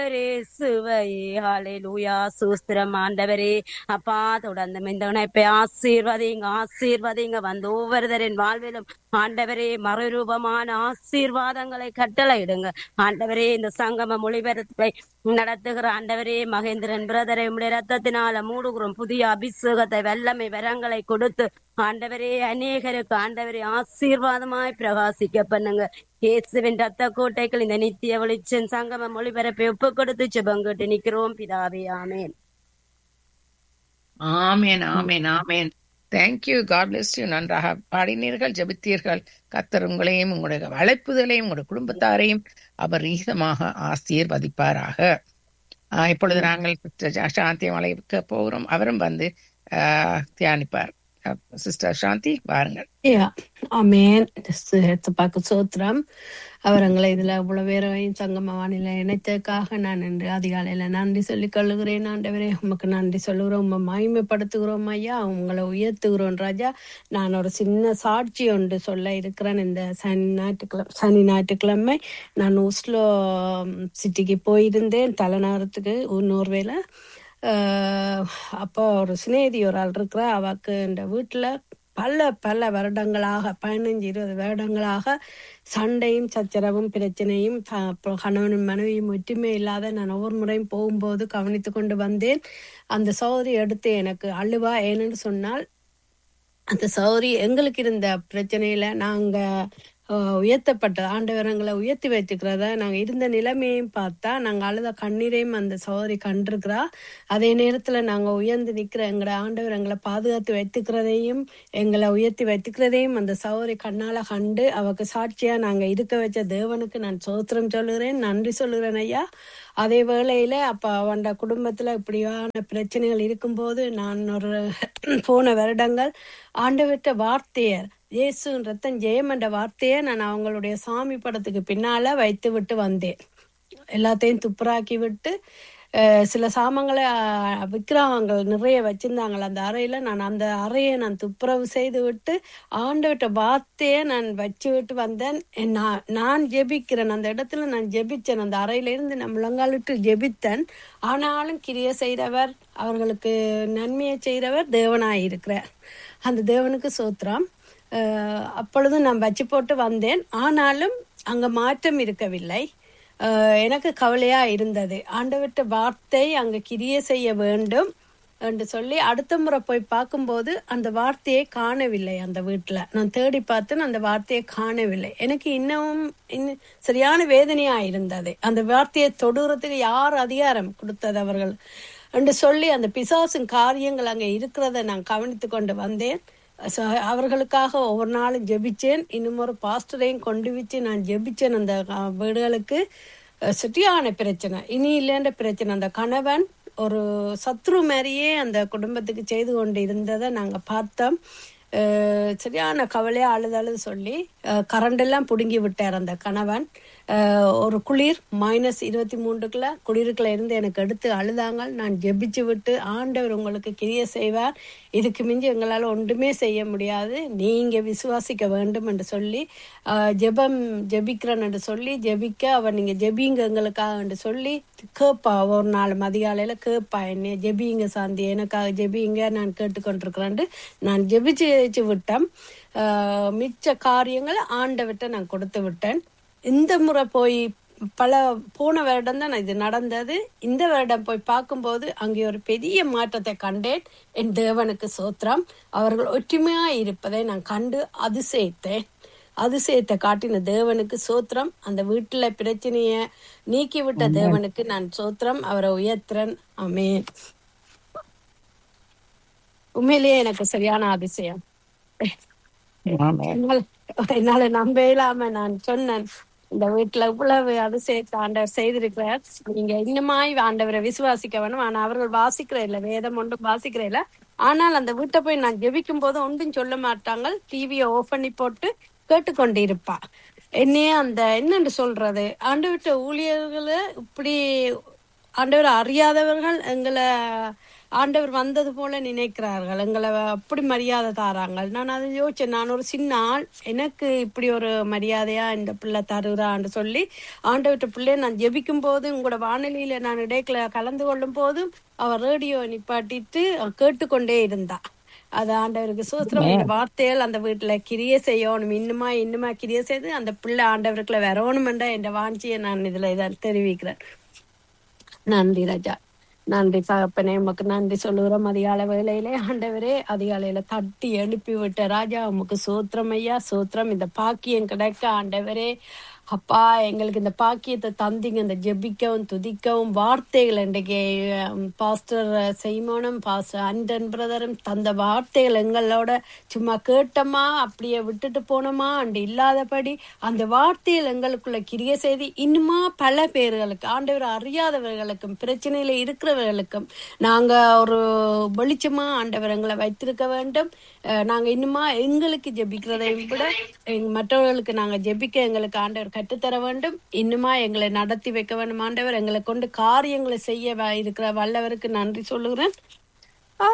சுவையே ஹalleluya சூஸ்திரம் ஆண்டவரே அப்பா தொடர்ந்து இந்த இணைப்பை ஆசீர்வதிங்க ஆசீர்வதிங்க வந்து ஒவ்வொருத்தரின் வாழ்விலும் ஆண்டவரே மறுரூபமான ஆசீர்வாதங்களை கட்டளையிடுங்க ஆண்டவரே இந்த சங்கம மொழிபெயர்ப்பை நடத்துகிற ஆண்டவரே மகேந்திரன் பிரதரை உடைய ரத்தத்தினால மூடுகிறோம் புதிய அபிஷேகத்தை வல்லமை வரங்களை கொடுத்து ஆண்டவரே அநேகருக்கு ஆண்டவரே ஆசீர்வாதமாய் பிரகாசிக்க பண்ணுங்க இயேசுவின் ரத்த கோட்டைகள் இந்த நித்திய வெளிச்சம் சங்கம மொழிபெயர்ப்பை ஒப்பு கொடுத்து ஜெபங்கிட்டு நிக்கிறோம் பிதாவே ஆமேன் ஆமேன் ஆமேன் ஆமேன் தேங்க்யூ காட் பிளஸ் யூ நன்றாக பாடினீர்கள் ஜெபித்தீர்கள் கத்தர் உங்களையும் உங்களுடைய அழைப்புதலையும் உங்களுடைய குடும்பத்தாரையும் அவர் ரீதமாக ஆசீர்வதிப்பாராக ஆஹ் இப்பொழுது நாங்கள் சிஸ்டர் சாந்தி மலைக்கு போகிறோம் அவரும் வந்து ஆஹ் தியானிப்பார் சிஸ்டர் சாந்தி வாருங்கள் யா ஆமேன் பாக்கு சோத்திரம் அவர் எங்களை இதுல இவ்வளவு பேரையும் சங்கம வானிலை இணைத்ததுக்காக நான் இன்று அதிகாலையில நன்றி சொல்லிக் கொள்ளுகிறேன் ஆண்டவரே உமக்கு நன்றி சொல்லுகிறோம் உம்மை மகிமைப்படுத்துகிறோம் ஐயா உங்களை உயர்த்துகிறோம் ராஜா நான் ஒரு சின்ன சாட்சி ஒன்று சொல்ல இருக்கிறேன் இந்த சனி ஞாயிற்றுக்கிழமை சனி ஞாயிற்றுக்கிழமை நான் ஓஸ்லோ சிட்டிக்கு போயிருந்தேன் தலைநகரத்துக்கு நோர்வேல ஆஹ் அப்போ ஒரு சிநேகிதி ஒரு ஆள் இருக்கிறா அவக்கு இந்த வீட்டுல பல பல வருடங்களாக பதினஞ்சு இருபது வருடங்களாக சண்டையும் சச்சரவும் பிரச்சனையும் த- அப்புறம் கணவனும் மனைவியும் ஒற்றுமை இல்லாத நான் ஒவ்வொரு முறையும் போகும்போது கவனித்து கொண்டு வந்தேன் அந்த சௌதரி எடுத்து எனக்கு அழுவா ஏன்னு சொன்னால் அந்த சௌரி எங்களுக்கு இருந்த பிரச்சனையில நாங்க அஹ், உயர்த்தப்பட்ட ஆண்டவரங்களை உயர்த்தி வச்சுக்கிறத நாங்க இருந்த நிலைமையும் பார்த்தா நாங்க அழுத கண்ணீரையும் அந்த சௌரி கண்டிருக்கிறா அதே நேரத்துல நாங்க உயர்ந்து நிக்கிற எங்களோட ஆண்டவர் எங்களை பாதுகாத்து வைத்துக்கிறதையும் எங்களை உயர்த்தி வைத்துக்கிறதையும் அந்த சௌரி கண்ணால கண்டு அவக்கு சாட்சியா நாங்க இருக்க வச்ச தேவனுக்கு நான் சோத்திரம் சொல்லுகிறேன் நன்றி சொல்லுகிறேன் ஐயா அதே வேளையில அப்ப அவன் குடும்பத்துல இப்படியான பிரச்சனைகள் இருக்கும்போது நான் ஒரு போன வருடங்கள் ஆண்டவர்கிட்ட வார்த்தையர் இயேசு ரத்தம் ஜெயம் என்ற வார்த்தையை நான் அவங்களுடைய சாமி படத்துக்கு பின்னால வைத்து விட்டு வந்தேன் எல்லாத்தையும் துப்புராக்கி விட்டு அஹ், சில சாமான்களை அஹ், விக்கிரகங்கள் நிறைய வச்சிருந்தாங்களே அந்த அறையில நான் அந்த அறையை நான் துப்புரவு செய்து விட்டு ஆண்டவர்கிட்ட வார்த்தையை நான் வச்சு விட்டு வந்தேன் என் நான் நான் ஜெபிக்கிறேன் அந்த இடத்துல நான் ஜெபிச்சேன் அந்த அறையில இருந்து நான் முழங்காலிட்டு ஜெபித்தேன் ஆனாலும் கிரிய செய்கிறவர் அவர்களுக்கு நன்மையை செய்கிறவர் தேவனாய் இருக்கிறார் அந்த தேவனுக்கு சோத்திரம் அஹ், அப்பொழுது நான் வச்சு போட்டு வந்தேன் ஆனாலும் அங்க மாற்றம் இருக்கவில்லை அஹ், எனக்கு கவலையா இருந்தது ஆண்டவர்கிட்ட வார்த்தை அங்க கிரிய செய்ய வேண்டும் என்று சொல்லி அடுத்த முறை போய் பார்க்கும்போது அந்த வார்த்தையை காணவில்லை அந்த வீட்டுல நான் தேடி பார்த்தேன் அந்த வார்த்தையை காணவில்லை எனக்கு இன்னமும் இன்னும் சரியான வேதனையா இருந்தது அந்த வார்த்தையை தொடுறதுக்கு யார் அதிகாரம் கொடுத்தது அவர்கள் என்று சொல்லி அந்த பிசாசின் காரியங்கள் அங்க இருக்கிறத நான் கவனித்து கொண்டு வந்தேன் So, அவர்களுக்காக ஒவ்வொரு நாளும் ஜெபிச்சேன் இன்னும் ஒரு பாஸ்டரையும் கொண்டு வச்சு நான் ஜெபிச்சேன் அந்த அஹ், வீடுகளுக்கு அஹ், சரியான பிரச்சனை இனி இல்லைன்ற பிரச்சனை அந்த கணவன் ஒரு சத்ரு மாதிரியே அந்த குடும்பத்துக்கு செய்து கொண்டு இருந்ததை நாங்க பார்த்தோம் அஹ், சரியான கவலையா அழுது அழுது சொல்லி கரண்ட் எல்லாம் புடுங்கி விட்டார் அந்த கணவன் அஹ், ஒரு குளிர் மைனஸ் இருபத்தி மூன்றுக்குள்ள குளிருக்குள்ள இருந்து எனக்கு எடுத்து அழுதாங்க நான் ஜெபிச்சு விட்டு ஆண்டவர் உங்களுக்கு கிரிய செய்வார் இதுக்கு மிஞ்சி எங்களால ஒன்றுமே செய்ய முடியாது நீங்க விசுவாசிக்க வேண்டும் என்று சொல்லி அஹ், ஜெபம் ஜெபிக்கிறேன் என்று சொல்லி ஜெபிக்க அவர் நீங்க ஜெபிங்க எங்களுக்காக என்று சொல்லி கேட்பா ஒரு நாள் மதியாலையில கேட்பா என்ன ஜெபிங்க சாந்தி எனக்காக ஜெபிங்க நான் கேட்டுக்கொண்டிருக்கிறேன் நான் ஜெபிச்சு ஜெபிச்சு விட்டேன் அஹ், மிச்ச காரியங்களை ஆண்டவர்கிட்ட நான் கொடுத்து விட்டேன் இந்த முறை போய் பல போன வருடம் தான் இது நடந்தது இந்த வருடம் போய் பார்க்கும்போது அங்கே ஒரு பெரிய மாற்றத்தை கண்டேன் என் தேவனுக்கு சோத்திரம் அவர்கள் ஒற்றுமையா இருப்பதை நான் கண்டு அதிசயித்தேன் அதிசயத்தை காட்டின தேவனுக்கு சோத்திரம் அந்த வீட்டுல பிரச்சனைய நீக்கி விட்ட தேவனுக்கு நான் சோத்திரம் அவரை உயர்த்துறேன் ஆமென் உண்மையிலேயே எனக்கு சரியான அதிசயம் ஆமென் என்னால என்னால நம்ப இல்லாம நான் சொன்னேன் இந்த வீட்டுல இவ்வளவு அதிசயத்தை ஆண்டவர் செய்திருக்கிறார் நீங்க இன்னுமாய் ஆண்டவரை விசுவாசிக்க வேணும் ஆனா அவர்கள் வாசிக்கிற இல்ல வேதம் ஒன்றும் வாசிக்கிற இல்ல ஆனால் அந்த வீட்டை போய் நான் ஜெபிக்கும் போது ஒன்றும் சொல்ல மாட்டாங்க டிவியை ஆஃப் பண்ணி போட்டு கேட்டுக்கொண்டு இருப்பா என்னையே அந்த என்னன்னு சொல்றது ஆண்டு விட்ட ஊழியர்களை இப்படி ஆண்டவர் அறியாதவர்கள் எங்களை ஆண்டவர் வந்தது போல நினைக்கிறார்கள் எங்களை அப்படி மரியாதை தாராங்க நான் அதை யோசிச்சேன் நான் ஒரு சின்ன ஆள் எனக்கு இப்படி ஒரு மரியாதையா இந்த பிள்ளை தருகிறான்னு சொல்லி ஆண்டவர்கிட்ட பிள்ளை நான் ஜெபிக்கும் போது உங்களோட வானொலியில நான் இடைக்கல கலந்து கொள்ளும் போதும் அவர் ரேடியோ நிப்பாட்டிட்டு கேட்டுக்கொண்டே இருந்தா அது ஆண்டவருக்கு சூத்திரம் இந்த வார்த்தைகள் அந்த வீட்டுல கிரிய செய்யணும் இன்னுமா இன்னுமா கிரிய செய்து அந்த பிள்ளை ஆண்டவருக்குள்ள வரணும் என்ற என்ற வாஞ்சியை நான் இதுல இதை தெரிவிக்கிறேன் நன்றி ராஜா நன்றி தகப்பனே உமக்கு நன்றி சொல்லுகிறோம் அதிகாலை வேளையிலே ஆண்டவரே அதிகாலையில தட்டி எழுப்பி விட்ட ராஜா உமக்கு சோத்திரம் ஐயா சோத்திரம் இந்த பாக்கியம் கிடைக்க ஆண்டவரே அப்பா எங்களுக்கு இந்த பாக்கியத்தை தந்தீங்க இந்த ஜெபிக்கவும் துதிக்கவும் வார்த்தைகள் இன்றைக்கு அஹ், பாஸ்டர் செய்மோனும் பாஸ்டர் அண்டன் பிரதரும் தந்த வார்த்தைகள் எங்களோட சும்மா கேட்டோமா அப்படியே விட்டுட்டு போனோமா அண்டு இல்லாதபடி அந்த வார்த்தைகள் எங்களுக்குள்ள கிரிய செய்தி இன்னுமா பல பேர்களுக்கு ஆண்டவர் அறியாதவர்களுக்கும் பிரச்சனையில இருக்கிறவர்களுக்கும் நாங்க ஒரு வெளிச்சமா ஆண்டவர் எங்களை வைத்திருக்க வேண்டும் அஹ், நாங்க இன்னுமா எங்களுக்கு ஜெபிக்கிறதை விட எங்க- மற்றவர்களுக்கு நாங்க ஜெபிக்க எங்களுக்கு ஆண்டவர் கற்றுத்தர வேண்டும் இன்னுமா எங்களை நடத்தி வைக்க வேண்டும் ஆண்டவர் எங்களை கொண்டு காரியங்களை செய்ய வ- இருக்கிற வல்லவருக்கு நன்றி சொல்லுகிறேன்